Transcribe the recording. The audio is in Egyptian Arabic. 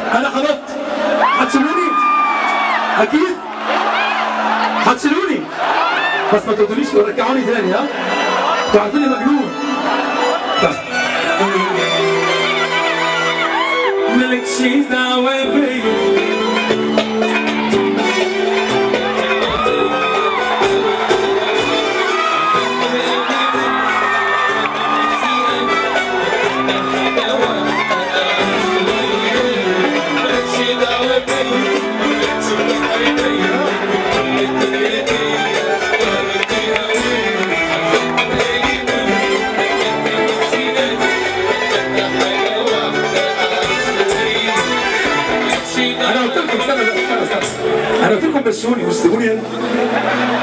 انا خبطت هتشيلوني اكيد هتشيلوني بس ما تقوليش رجعوني تاني ها انتوا عارفيني مجنون طب. مالكش دعوة بيا انا قلت لكم استنى استنى استنى انا قلت لكم مشوني مش سيبوني هنا